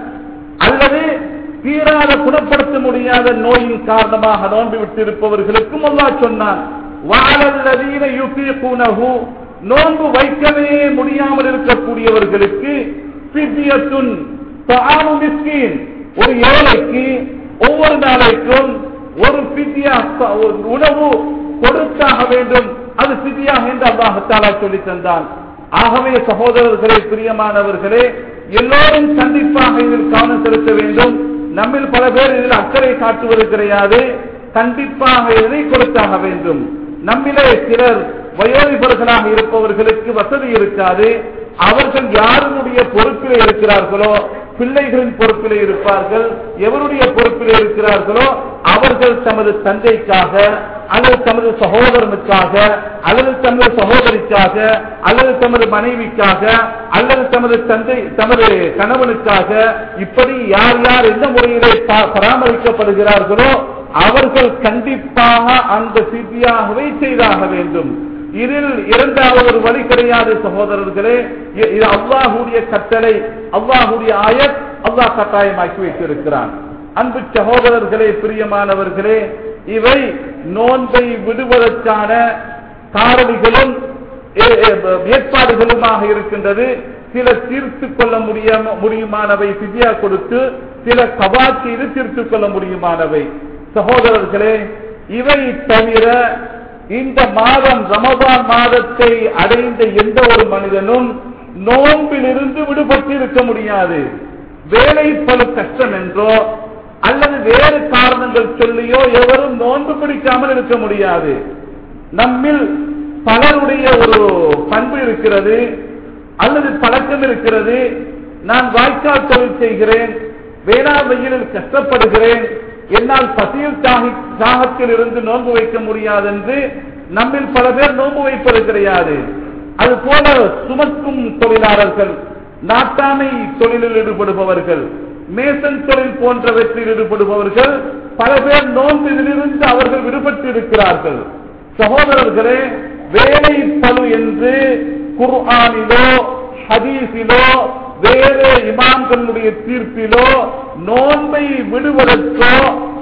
அல்லது தீராத குணப்படுத்த முடியாத நோயின் காரணமாக நோன்பு விட்டிருப்பவர்களுக்கும் அல்லா சொன்னான் வாழல்லதீன யுகீகுனஹு நோன்பு வைக்கவே முடியாமல் இருக்கக்கூடியவர்களுக்கு பித்தியத்துன் தஆமு மிஸ்கீன் ஒரு ஏழைக்கு ஒவ்வொரு நாளைக்கும் ஒரு பித்தியா ஒரு உணவு கொடுத்தாக வேண்டும் அது சிதியாக என்று அல்லாஹாலா சொல்லி தந்தான் ஆகவே சகோதரர்களே பிரியமானவர்களே எல்லோரும் கண்டிப்பாக இதில் கவனம் செலுத்த வேண்டும் நம்மில் பல பேர் இதில் அக்கறை காட்டுவது கிடையாது கண்டிப்பாக இதை கொடுத்தாக வேண்டும் நம்மிலே சிலர் வயோதிபர்களாக இருப்பவர்களுக்கு வசதி இருக்காது அவர்கள் யாருடைய பொறுப்பிலே இருக்கிறார்களோ பிள்ளைகளின் பொறுப்பிலே இருப்பார்கள் எவருடைய பொறுப்பிலே இருக்கிறார்களோ அவர்கள் தமது தந்தைக்காக அல்லது தமது சகோதரனுக்காக அல்லது தமது சகோதரிக்காக அல்லது தமது மனைவிக்காக அல்லது தமது தந்தை தமது கணவனுக்காக இப்படி யார் யார் எந்த முறையிலே பராமரிக்கப்படுகிறார்களோ அவர்கள் கண்டிப்பாக அந்த சித்தியாகவே செய்தாக வேண்டும் இதில் இரண்டாவது ஒரு வழி கிடையாது சகோதரர்களே இது அல்லாஹுடைய கட்டளை அல்லாஹுடைய ஆயத் அல்லாஹ் கட்டாயமாக்கி வைத்திருக்கிறான் அன்பு சகோதரர்களே பிரியமானவர்களே இவை நோன்பை விடுவதற்கான காரணிகளும் ஏற்பாடுகளுமாக இருக்கின்றது சில தீர்த்து கொள்ள முடியாம முடியுமானவை சிதியா கொடுத்து சில கபா செய்து தீர்த்து கொள்ள முடியுமானவை சகோதரர்களே இவை தவிர இந்த மாதம் ரமபான் மாதத்தை அடைந்த எந்த ஒரு மனிதனும் நோன்பிலிருந்து விடுபட்டு இருக்க முடியாது வேலை பல கஷ்டம் என்றோ அல்லது வேறு காரணங்கள் சொல்லியோ எவரும் நோன்பு பிடிக்காமல் இருக்க முடியாது நம்மில் பலருடைய ஒரு பண்பு இருக்கிறது அல்லது பழக்கம் இருக்கிறது நான் வாய்க்கால் தொழில் செய்கிறேன் வேளா வெயிலில் கஷ்டப்படுகிறேன் என்னால் பசியில் தாகத்தில் இருந்து நோன்பு வைக்க முடியாது என்று நம்மில் பல பேர் நோன்பு வைப்பது கிடையாது அது போல சுமக்கும் தொழிலாளர்கள் நாட்டாமை தொழிலில் ஈடுபடுபவர்கள் மேசன் தொழில் போன்றவற்றில் ஈடுபடுபவர்கள் பல பேர் நோன்பிலிருந்து அவர்கள் விடுபட்டு இருக்கிறார்கள் சகோதரர்களே வேலை பழு என்று குர்ஆனிலோ ஹதீஸிலோ வேறு இமாம்களுடைய தீர்ப்பிலோ நோன்பை விடுவதற்கோ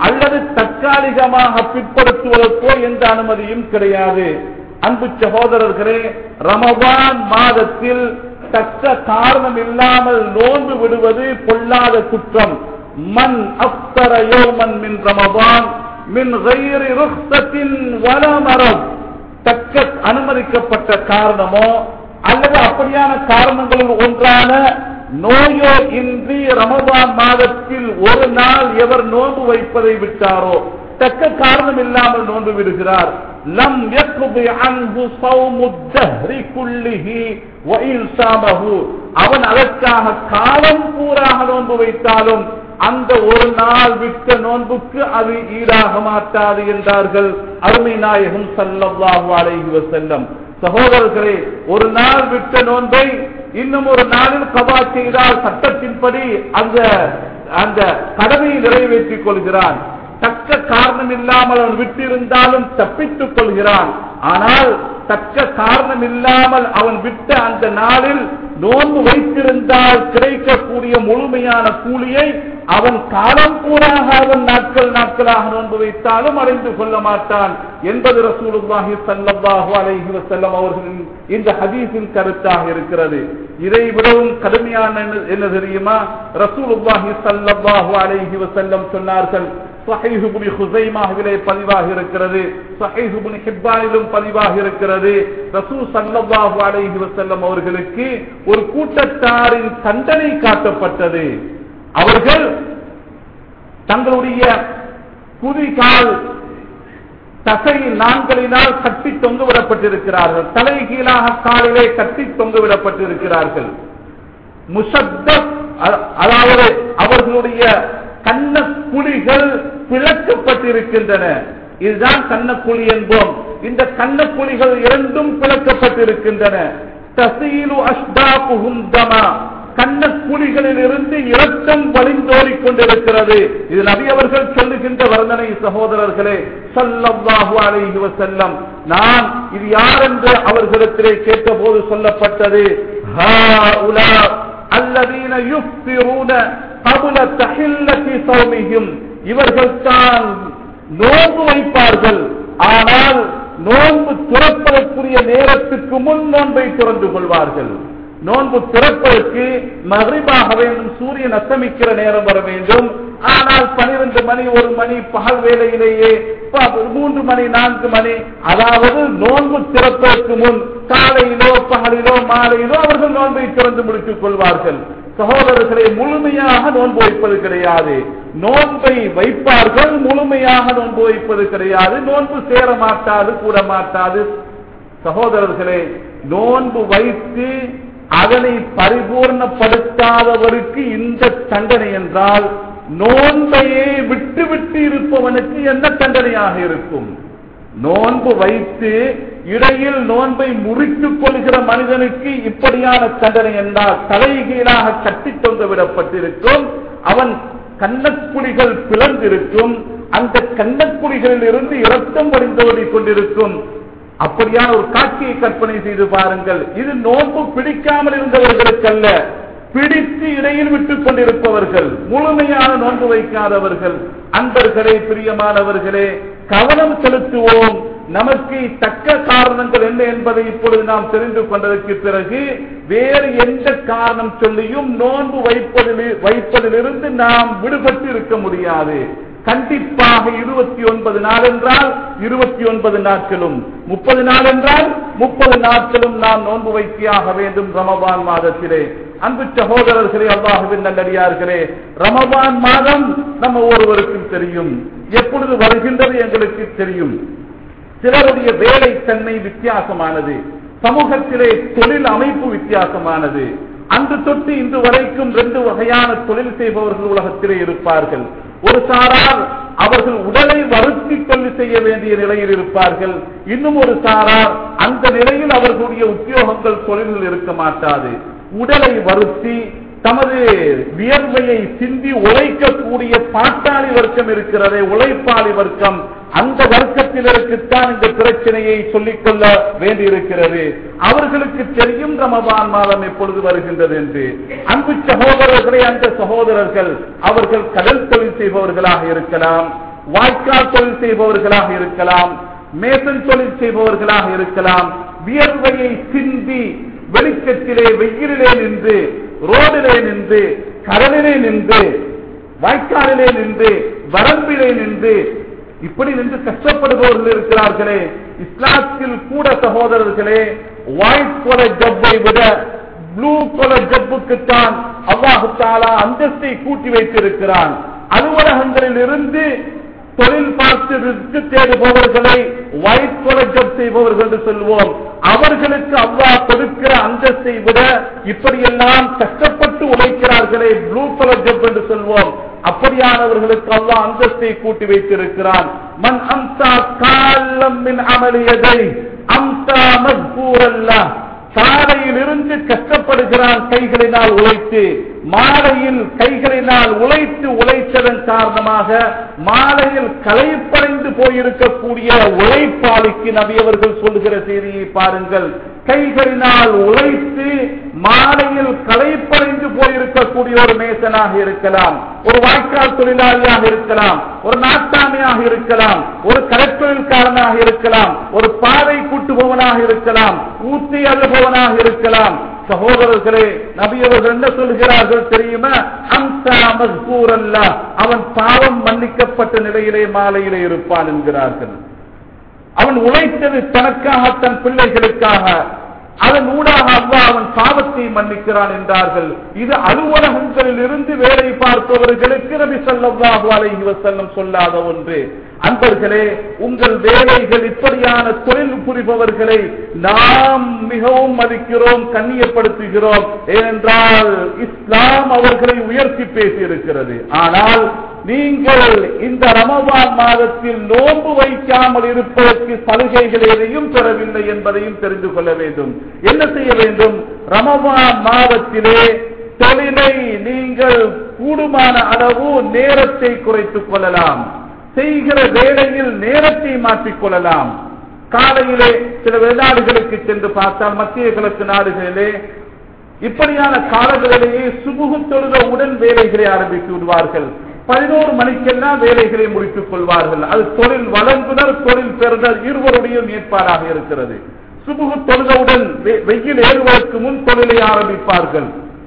அல்லது தற்காலிகமாக பிற்படுத்துவதற்கோ எந்த அனுமதியும் கிடையாது அன்பு சகோதரர்களே ரமபான் மாதத்தில் தக்க காரணம் இல்லாமல் நோன்பு விடுவது பொல்லாத குற்றம் மன் அப்தர யோமன் மின் ரமபான் மின் கயிறு ருக்தத்தின் வலமரம் தக்க அனுமதிக்கப்பட்ட காரணமோ அல்லது அப்படியான காரணங்களில் ஒன்றான நோயோ இன்றி ரமபான் மாதத்தில் ஒரு நாள் எவர் நோன்பு வைப்பதை விட்டாரோ தக்க காரணம் இல்லாமல் நோன்பு விடுகிறார் லம் யக்குபி அன்பு சௌமுத்தஹ்ரி குல்லிஹி வஇல் சாமஹு அவன் அதற்காக காலம் பூராக நோன்பு வைத்தாலும் அந்த ஒரு நாள் விட்ட நோன்புக்கு அது ஈடாக மாட்டாது என்றார்கள் அருமை நாயகம் சல்லல்லாஹு அலைஹி வஸல்லம் சகோதரர்களே ஒரு நாள் விட்ட நோன்பை இன்னும் ஒரு நாளில் கபா செய்தால் சட்டத்தின்படி அந்த அந்த கடமையை நிறைவேற்றிக் கொள்கிறான் தக்க காரணம் இல்லாமல் அவன் விட்டிருந்தாலும் தப்பித்துக் கொள்கிறான் ஆனால் தக்க காரணம் இல்லாமல் அவன் விட்ட அந்த நாளில் நோன்பு வைத்திருந்தால் கிடைக்கக்கூடிய முழுமையான கூலியை அவன் காலம் கூறாக அவன் நாட்கள் நாட்களாக நோன்பு வைத்தாலும் அடைந்து கொள்ள மாட்டான் என்பது ரசூலுல்லாஹி ஸல்லல்லாஹு அலைஹி வஸல்லம் அவர்களின் இந்த ஹதீஸின் கருத்தாக இருக்கிறது இதை விடவும் கடுமையான என்ன- என்ன தெரியுமா ரசூலுல்லாஹி ஸல்லல்லாஹு அலைஹி வஸல்லம் சொன்னார்கள் சஹீஹ் இப்னு ஹுஸைமாவிலே பதிவாக இருக்கிறது சஹீஹ் இப்னு ஹிப்பானிலும் பதிவாக இருக்கிறது ரசூல் ஸல்லல்லாஹு அலைஹி வஸல்லம் அவர்களுக்கு ஒரு கூட்டத்தாரின் தண்டனை காட்டப்பட்டது அவர்கள் தங்களுடைய குதிகால் தசையின் நான்களினால் கட்டி தொங்க விடப்பட்டிருக்கிறார்கள் தலைகீழாக காலிலே கட்டி தொங்க விடப்பட்டிருக்கிறார்கள் முஷத்தப் அ- அதாவது அவர்களுடைய கண்ணக்குழிகள் பிளக்கப்பட்டிருக்கின்றன இதுதான் கண்ணக்குழி என்போம் இந்த கண்ணக்குழிகள் இரண்டும் பிளக்கப்பட்டிருக்கின்றன தசீலு அஷ்டாபுகும் தமா கண்ணக்குழிகளில் இருந்து இரத்தம் வழிந்தோடிக் கொண்டிருக்கிறது இது நபி அவர்கள் சொல்லுகின்ற வர்ணனை சகோதரர்களே ஸல்லல்லாஹு அலைஹி வஸல்லம் நான் இது யார் என்று அவர்களிடத்திலே கேட்டபோது சொல்லப்பட்டது ஹாஉலா அல்லதீன யுஃப்திரூன قبل تحلة صومهم இவர்கள் தான் நோன்பு வைப்பார்கள் ஆனால் நோன்பு துறப்பதற்குரிய நேரத்துக்கு முன் நோன்பை துறந்து கொள்வார்கள் நோன்பு திறப்பதற்கு மகிழ்வாக வேண்டும் சூரியன் அஸ்தமிக்கிற நேரம் வர வேண்டும் ஆனால் பனிரெண்டு மணி ஒரு மணி பகல் வேளையிலேயே ப- மூன்று மணி நான்கு மணி அதாவது நோன்பு திறப்பதற்கு முன் காலையிலோ பகலிலோ மாலையிலோ அவர்கள் நோன்பை திறந்து முடித்துக் கொள்வார்கள் சகோதரர்களை முழுமையாக நோன்பு வைப்பது கிடையாது நோன்பை வைப்பார்கள் முழுமையாக நோன்பு வைப்பது கிடையாது நோன்பு சேர மாட்டாது கூட மாட்டாது சகோதரர்களே நோன்பு வைத்து அதனை பரிபூர்ணப்படுத்தாதவருக்கு இந்த தண்டனை என்றால் நோன்பையே விட்டு விட்டு இருப்பவனுக்கு என்ன தண்டனையாக இருக்கும் நோன்பு வைத்து இடையில் நோன்பை முறித்துக் கொள்கிற மனிதனுக்கு இப்படியான தண்டனை என்றால் தலைகீழாக கட்டித் தொங்க விடப்பட்டிருக்கும் அவன் கண்ணக்குழிகள் பிளந்திருக்கும் அந்த கண்ணக்குழிகளில் இருந்து இரத்தம் வடிந்தோடிக் கொண்டிருக்கும் அப்படியான ஒரு காட்சியை கற்பனை செய்து பாருங்கள் இது நோன்பு பிடிக்காமல் இருந்தவர்களுக்கல்ல பிடித்து இடையில் விட்டுக் கொண்டிருப்பவர்கள் முழுமையான நோன்பு வைக்காதவர்கள் அன்பர்களே பிரியமானவர்களே கவனம் செலுத்துவோம் நமக்கு தக்க காரணங்கள் என்ன என்பதை இப்பொழுது நாம் தெரிந்து கொண்டதற்கு பிறகு வேறு எந்த காரணம் சொல்லியும் நோன்பு வைப்பதில் வைப்பதிலிருந்து நாம் விடுபட்டு இருக்க முடியாது கண்டிப்பாக இருபத்தி ஒன்பது நாள் என்றால் இருபத்தி ஒன்பது நாட்களும் முப்பது நாள் என்றால் முப்பது நாட்களும் நாம் நோன்பு வைத்தியாக வேண்டும் ரமபான் மாதத்திலே அன்பு சகோதரர்களே அல்லாஹுவின் நல்லடியார்களே ரமபான் மாதம் நம்ம ஒருவருக்கும் தெரியும் எப்பொழுது வருகின்றது எங்களுக்கு தெரியும் சிலருடைய வேலை தன்மை வித்தியாசமானது சமூகத்திலே தொழில் அமைப்பு வித்தியாசமானது அன்று தொட்டு இன்று வரைக்கும் ரெண்டு வகையான தொழில் செய்பவர்கள் உலகத்திலே இருப்பார்கள் ஒரு சாரார் அவர்கள் உடலை வருத்தி தொழில் செய்ய வேண்டிய நிலையில் இருப்பார்கள் இன்னும் ஒரு சாரார் அந்த நிலையில் அவர்களுடைய உத்தியோகங்கள் தொழிலில் இருக்க மாட்டாது உடலை வருத்தி தமது வியர்வையை சிந்தி உழைக்கக்கூடிய பாட்டாளி வர்க்கம் இருக்கிறதே உழைப்பாளி வர்க்கம் அந்த வர்க்கத்தினருக்குத்தான் இந்த பிரச்சனையை சொல்லிக் கொள்ள வேண்டியிருக்கிறது அவர்களுக்கு தெரியும் ரமபான் மாதம் எப்பொழுது வருகின்றது என்று அன்பு சகோதரர்களே அந்த சகோதரர்கள் அவர்கள் கடல் தொழில் செய்பவர்களாக இருக்கலாம் வாய்க்கால் தொழில் செய்பவர்களாக இருக்கலாம் மேசன் தொழில் செய்பவர்களாக இருக்கலாம் வியர்வையை சிந்தி வெளிச்சத்திலே வெயிலிலே நின்று ரோடிலே நின்று கடலிலே நின்று வாய்க்காலிலே நின்று வரம்பிலே நின்று இப்படி நின்று கஷ்டப்படுபவர்கள் இருக்கிறார்களே இஸ்லாத்தில் கூட சகோதரர்களே ஒயிட் கொலை ஜப்பை விட ப்ளூ கொலை ஜப்புக்குத்தான் அல்லாஹு தாலா அந்தஸ்தை கூட்டி வைத்திருக்கிறான் அலுவலகங்களில் இருந்து தொழில் பார்த்து ரிஸ்க் தேடுபவர்களை ஒயிட் கொலை ஜப் செய்பவர்கள் என்று சொல்வோம் அவர்களுக்கு அல்லாஹ் கொடுக்கிற அந்தஸ்தை விட இப்படியெல்லாம் கஷ்டப்பட்டு உழைக்கிறார்களே ப்ளூ கலர் ஜப் என்று சொல்வோம் அப்படியானவர்களுக்கு அல்லாஹ் அந்தஸ்தை கூட்டி வைத்திருக்கிறான் மன் அம்சா காலம் மின் அமலியதை அம்சா மஸ்பூரல்ல காலையில் இருந்து கஷ்டப்படுகிறான் கைகளினால் உழைத்து மாலையில் கைகளினால் உழைத்து உழைத்ததன் காரணமாக மாலையில் களைப்படைந்து போயிருக்கக்கூடிய உழைப்பாளிக்கு நபி அவர்கள் சொல்லுகிற செய்தியை பாருங்கள் கைகளினால் உழைத்து மாலையில் களைப்படைந்து போயிருக்கக்கூடிய ஒரு மேசனாக இருக்கலாம் ஒரு வாய்க்கால் தொழிலாளியாக இருக்கலாம் ஒரு நாட்டாமையாக இருக்கலாம் ஒரு கடற்தொழில்காரனாக இருக்கலாம் ஒரு பாதை கூட்டுபவனாக இருக்கலாம் ஊத்தி அழுபவனாக இருக்கலாம் சகோதரர்களே நபி அவர்கள் என்ன சொல்கிறார்கள் தெரியுமா அம்சா மஸ்கூர் அல்ல அவன் பாவம் மன்னிக்கப்பட்ட நிலையிலே மாலையிலே இருப்பான் என்கிறார்கள் அவன் உழைத்தது தனக்காக தன் பிள்ளைகளுக்காக அதன் ஊடாக அவ்வா அவன் பாவத்தை மன்னிக்கிறான் என்றார்கள் இது அலுவலகங்களில் இருந்து வேலை பார்ப்பவர்களுக்கு நபி ஸல்லல்லாஹு அலைஹி வஸல்லம் சொல்லாத ஒன்று அன்பர்களே உங்கள் வேலைகள் இப்படியான தொழில் புரிபவர்களை நாம் மிகவும் மதிக்கிறோம் கண்ணியப்படுத்துகிறோம் ஏனென்றால் இஸ்லாம் அவர்களை உயர்த்தி பேசியிருக்கிறது ஆனால் நீங்கள் இந்த ரமவான் மாதத்தில் நோன்பு வைக்காமல் இருப்பதற்கு சலுகைகள் எதையும் பெறவில்லை என்பதையும் தெரிந்து கொள்ள வேண்டும் என்ன செய்ய வேண்டும் ரமவான் மாதத்திலே தொழிலை நீங்கள் கூடுமான அளவு நேரத்தை குறைத்துக் கொள்ளலாம் செய்கிற வேளையில் நேரத்தை மாற்றிக் கொள்ளலாம் காலையிலே சில வெளிநாடுகளுக்கு சென்று பார்த்தால் மத்திய கிழக்கு நாடுகளிலே இப்படியான காலங்களிலேயே சுபுகு தொழுதவுடன் வேலைகளை ஆரம்பித்து விடுவார்கள் பதினோரு மணிக்கெல்லாம் வேலைகளை முடித்துக் கொள்வார்கள் அது தொழில் வழங்குனர் தொழில் பெறுதல் இருவருடைய ஏற்பாடாக இருக்கிறது சுபுகு தொழுதவுடன் வெ- வெயில் ஏறுவதற்கு முன் தொழிலை ஆரம்பிப்பார்கள்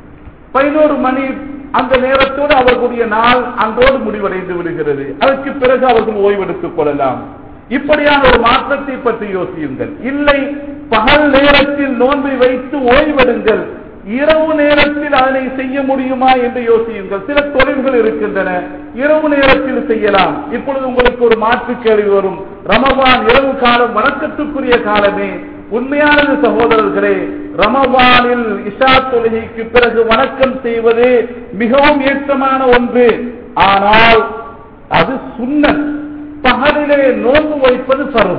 பதினோரு மணி அந்த நேரத்தோடு அவர்களுடைய நாள் அன்றோடு முடிவடைந்து விடுகிறது அதற்கு பிறகு அவர்கள் ஓய்வெடுத்துக் கொள்ளலாம் இப்படியான ஒரு மாற்றத்தை பற்றி யோசியுங்கள் இல்லை பகல் நேரத்தில் நோன்பை வைத்து ஓய்வெடுங்கள் இரவு நேரத்தில் அதனை செய்ய முடியுமா என்று யோசியுங்கள் சில தொழில்கள் இருக்கின்றன இரவு நேரத்தில் செய்யலாம் இப்பொழுது உங்களுக்கு ஒரு மாற்று கேள்வி வரும் ரமபான் இரவு காலம் வணக்கத்துக்குரிய காலமே உண்மையானது சகோதரர்களே ரமபானில் இஷா தொழுகைக்கு பிறகு வணக்கம் செய்வது மிகவும் ஏற்றமான ஒன்று ஆனால் அது சுண்ணத் பகலிலே நோன்பு வைப்பது பருவம்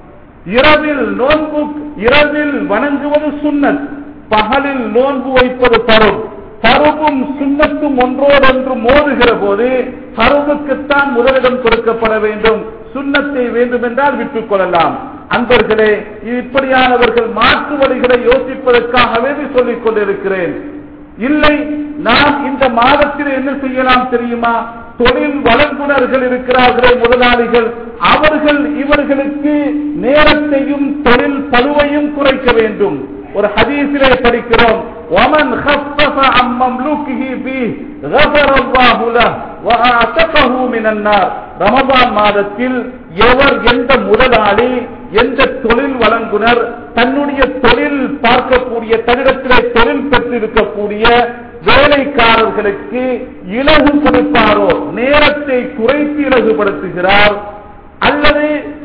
இரவில் நோன்பு இரவில் வணங்குவது சுன்னத் பகலில் நோன்பு வைப்பது பருவம் பருவும் சுண்ணத்தும் ஒன்றோடொன்று மோதுகிற போது பருவுக்குத்தான் முதலிடம் கொடுக்கப்பட வேண்டும் சுண்ணத்தை வேண்டும் என்றால் விட்டுக் கொள்ளலாம் அன்பர்களே இப்படியானவர்கள் மாற்று வழிகளை யோசிப்பதற்காகவே இதை சொல்லிக் கொண்டிருக்கிறேன் இல்லை நாம் இந்த மாதத்தில் என்ன செய்யலாம் தெரியுமா தொழில் வழங்குனர்கள் இருக்கிறார்களே முதலாளிகள் அவர்கள் இவர்களுக்கு நேரத்தையும் தொழில் பழுவையும் குறைக்க வேண்டும் ஒரு ஹதீஸிலே படிக்கிறோம் ومن خفف عن مملوكه فيه غفر الله له وأعتقه من النار ரமபான் மாதத்தில் எவர் எந்த முதலாளி எந்த தொழில் வழங்குனர் தன்னுடைய தொழில் பார்க்கக்கூடிய தன்னிடத்திலே தொழில் பெற்றிருக்கக்கூடிய வேலைக்காரர்களுக்கு இலகு கொடுப்பாரோ நேரத்தை குறைத்து இலகுபடுத்துகிறார் அல்லது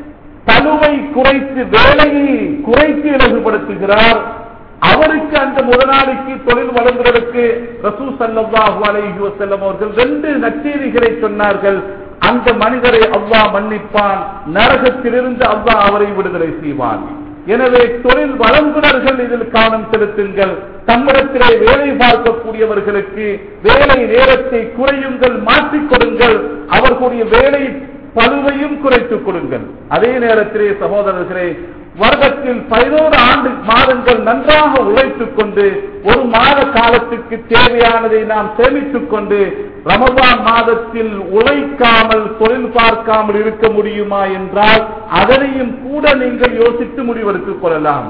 தலுவை குறைத்து வேலையை குறைத்து இலகுபடுத்துகிறார் அவருக்கு அந்த முதலாளிக்கு தொழில் வழங்குவதற்கு ரசூ சல்லாஹு அலைஹி வஸல்லம் அவர்கள் ரெண்டு நச்செய்திகளை சொன்னார்கள் அந்த மனிதரை அல்லாஹ் மன்னிப்பான் நரகத்திலிருந்து அல்லாஹ் அவரை விடுதலை செய்வான் எனவே தொழில் வழங்குனர்கள் இதில் கவனம் செலுத்துங்கள் தம்மிடத்திலே வேலை பார்க்கக்கூடியவர்களுக்கு வேலை நேரத்தை குறையுங்கள் மாற்றிக் கொடுங்கள் அவர்களுடைய வேலை பழுவையும் குறைத்துக் கொடுங்கள் அதே நேரத்திலே சகோதரர்களே வருடத்தில் பதினோரு ஆண்டு மாதங்கள் நன்றாக உழைத்துக் கொண்டு ஒரு மாத காலத்துக்கு தேவையானதை நாம் சேமித்துக் கொண்டு ரமபான் மாதத்தில் உழைக்காமல் தொழில் பார்க்காமல் இருக்க முடியுமா என்றால் அதனையும் கூட நீங்கள் யோசித்து முடிவெடுத்துக் கொள்ளலாம்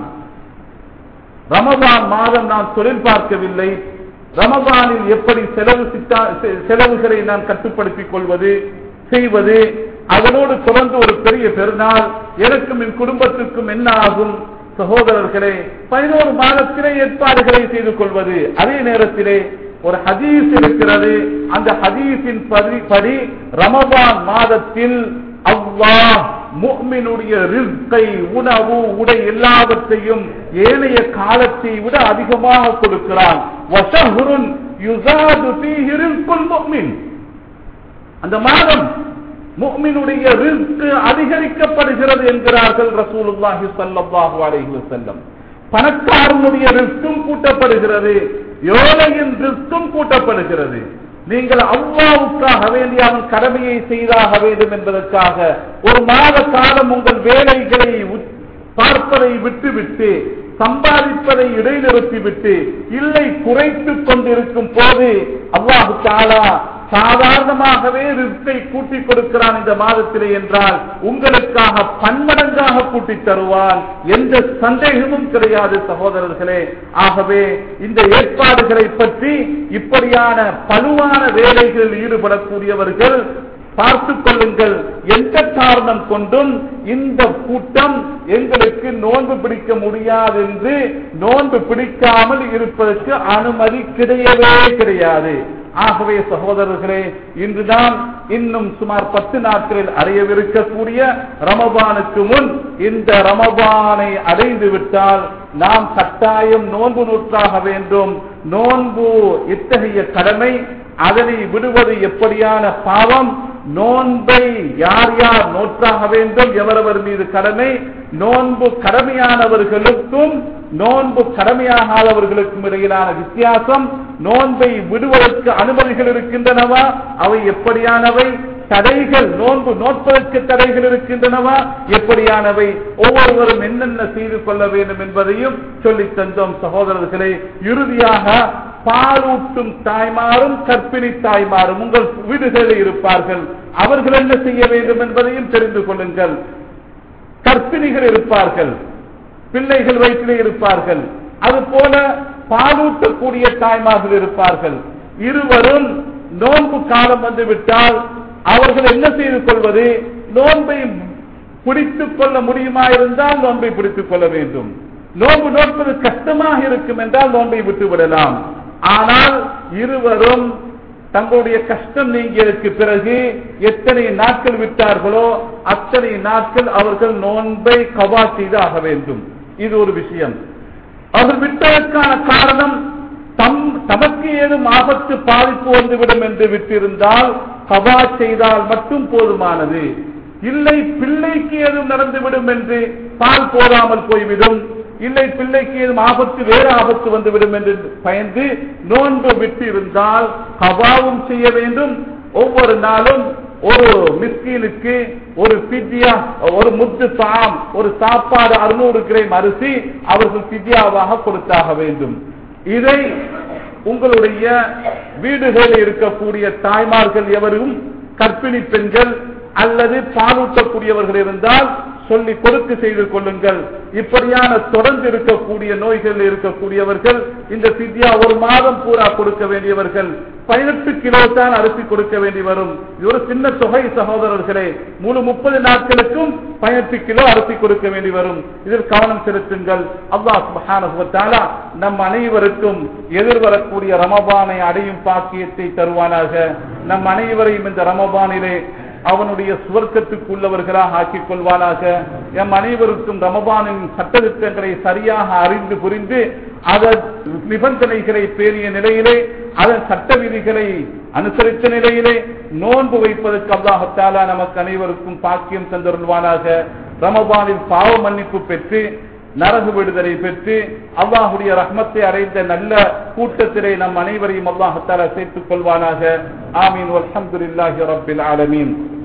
ரமபான் மாதம் நாம் தொழில் பார்க்கவில்லை ரமபானில் எப்படி செலவு சித்தா- செ- செலவுகளை நாம் கட்டுப்படுத்திக் கொள்வது செய்வது அதனோடு தொடர்ந்து ஒரு பெரிய பெருநாள் எனக்கும் என் குடும்பத்திற்கும் என்ன ஆகும் சகோதரர்களே பதினோரு மாதத்திலே ஏற்பாடுகளை செய்து கொள்வது அதே நேரத்திலே ஒரு ஹதீஸ் இருக்கிறது அந்த ஹதீஸின் படி- படி ரமபான் மாதத்தில் அல்லாஹ் முஃமினுடைய ரிஸ்கை உணவு உடை எல்லாவற்றையும் ஏனைய காலத்தை விட அதிகமாக கொடுக்கிறான் வஷஹ்ருன் யுஸாது ஃபீஹி ரிஸ்குல் முஃமின் அந்த மாதம் முஃமினுடைய ரிஸ்க் அதிகரிக்கப்படுகிறது என்கிறார்கள் ரசூலுல்லாஹி ஸல்லல்லாஹு அலைஹி வஸல்லம் பணக்காரனுடைய ரிஸ்க்கும் கூட்டப்படுகிறது ஏழையின் ரிஸ்க்கும் கூட்டப்படுகிறது நீங்கள் அல்லாவுக்காக வேண்டிய அவன் கடமையை செய்தாக வேண்டும் என்பதற்காக ஒரு மாத காலம் உங்கள் வேலைகளை உத்- பார்ப்பதை விட்டுவிட்டு சம்பாதிப்பதை இடைநிறுத்திவிட்டு இல்லை குறைத்துக் கொண்டிருக்கும் போது அல்லாஹு தாலா சாதாரணமாகவே ரிஸ்கை கூட்டிக் கொடுக்கிறான் இந்த மாதத்திலே என்றால் உங்களுக்காக பன்மடங்காக கூட்டித் தருவான் எந்த சந்தேகமும் கிடையாது சகோதரர்களே ஆகவே இந்த ஏற்பாடுகளை பற்றி இப்படியான பலுவான வேலைகளில் ஈடுபடக்கூடியவர்கள் பார்த்துக் கொள்ளுங்கள் எந்த காரணம் கொண்டும் இந்த கூட்டம் எங்களுக்கு நோன்பு பிடிக்க முடியாது என்று நோன்பு பிடிக்காமல் இருப்பதற்கு அனுமதி கிடையவே கிடையாது ஆகவே சகோதரர்களே இன்றுதான் இன்னும் சுமார் பத்து நாட்களில் அடையவிருக்கக்கூடிய ரமபானுக்கு முன் இந்த ரமபானை அடைந்து விட்டால் நாம் கட்டாயம் நோன்பு நூற்றாக வேண்டும் நோன்பு இத்தகைய கடமை அதனை விடுவது எப்படியான பாவம் நோன்பை யார் யார் நோற்றாக வேண்டும் எவரவர் மீது கடமை நோன்பு கடமையானவர்களுக்கும் நோன்பு கடமையாகாதவர்களுக்கும் இடையிலான வித்தியாசம் நோன்பை விடுவதற்கு அனுமதிகள் இருக்கின்றனவா அவை எப்படியானவை தடைகள் நோன்பு நோட்பதற்கு தடைகள் இருக்கின்றனவா எப்படியானவை ஒவ்வொருவரும் என்னென்ன செய்து கொள்ள வேண்டும் என்பதையும் சொல்லித் தந்தோம் சகோதரர்களே இறுதியாக பாலூட்டும் தாய்மாரும் கற்பிணி தாய்மாரும் உங்கள் வீடுகளில் இருப்பார்கள் அவர்கள் என்ன செய்ய வேண்டும் என்பதையும் தெரிந்து கொள்ளுங்கள் கற்பிணிகள் இருப்பார்கள் பிள்ளைகள் வயிற்றிலே இருப்பார்கள் அதுபோல பாலூட்டக்கூடிய தாய்மார்கள் இருப்பார்கள் இருவரும் நோன்பு காலம் வந்து விட்டால் அவர்கள் என்ன செய்து கொள்வது நோன்பை பிடித்துக் கொள்ள முடியுமா இருந்தால் நோன்பை பிடித்துக் கொள்ள வேண்டும் நோன்பு நோற்பது கஷ்டமாக இருக்கும் என்றால் நோன்பை விட்டு விடலாம் ஆனால் இருவரும் தங்களுடைய கஷ்டம் நீங்கியதற்கு பிறகு எத்தனை நாட்கள் விட்டார்களோ அத்தனை நாட்கள் அவர்கள் நோன்பை கவா செய்து ஆக வேண்டும் இது ஒரு விஷயம் அவர்கள் விட்டதற்கான காரணம் தம் தமக்கு ஏதும் ஆபத்து பாதிப்பு வந்துவிடும் என்று விட்டிருந்தால் கவா செய்தால் மட்டும் போதுமானது இல்லை பிள்ளைக்கு ஏதும் நடந்துவிடும் என்று பால் போடாமல் போய்விடும் இல்லை பிள்ளைக்கு ஏதும் ஆபத்து வேறு ஆபத்து வந்துவிடும் என்று பயந்து நோன்பு விட்டு இருந்தால் கபாவும் செய்ய வேண்டும் ஒவ்வொரு நாளும் ஒரு மிஸ்கீனுக்கு ஒரு பித்யா ஒரு முத்து தாம் ஒரு சாப்பாடு அறுநூறு கிராம் அரிசி அவர்கள் பித்யாவாக கொடுத்தாக வேண்டும் இதை உங்களுடைய வீடுகளில் இருக்கக்கூடிய தாய்மார்கள் எவரும் கற்பிணி பெண்கள் அல்லது பாலூட்டக்கூடியவர்கள் இருந்தால் சொல்லி கொடுத்து செய்து கொள்ளுங்கள் இப்படியான தொடர்ந்து இருக்கக்கூடிய நோய்கள் இருக்கக்கூடியவர்கள் இந்த சித்தியா ஒரு மாதம் பூரா கொடுக்க வேண்டியவர்கள் பதினெட்டு கிலோ தான் அரிசி கொடுக்க வேண்டி வரும் இது ஒரு சின்ன தொகை சகோதரர்களே முழு முப்பது நாட்களுக்கும் பதினெட்டு கிலோ அரிசி கொடுக்க வேண்டி வரும் இதில் கவனம் செலுத்துங்கள் அல்லாஹ் சுப்ஹானஹு வ தஆலா நம் அனைவருக்கும் எதிர்வரக்கூடிய ரமபானை அடையும் பாக்கியத்தை தருவானாக நம் அனைவரையும் இந்த ரமபானிலே அவனுடைய சுவர்க்கத்துக்கு உள்ளவர்களாக ஆக்கிக் கொள்வானாக எம் அனைவருக்கும் ரமபானின் சட்டத்திட்டங்களை சரியாக அறிந்து புரிந்து அதன் நிபந்தனைகளை பேணிய நிலையிலே அதன் சட்ட விதிகளை அனுசரித்த நிலையிலே நோன்பு வைப்பதற்கு அல்லாஹத்தாலா நமக்கு அனைவருக்கும் பாக்கியம் தந்தருள்வானாக ரமபானில் பாவ மன்னிப்பு பெற்று நரகு விடுதலை பெற்று அல்லாஹுடைய ரஹ்மத்தை அடைந்த நல்ல கூட்டத்திலே நம் அனைவரையும் அல்லாஹத்தாலா சேர்த்துக் கொள்வானாக ஆமீன் அல்ஹம்துலில்லாஹி ரப்பில் ஆலமீன்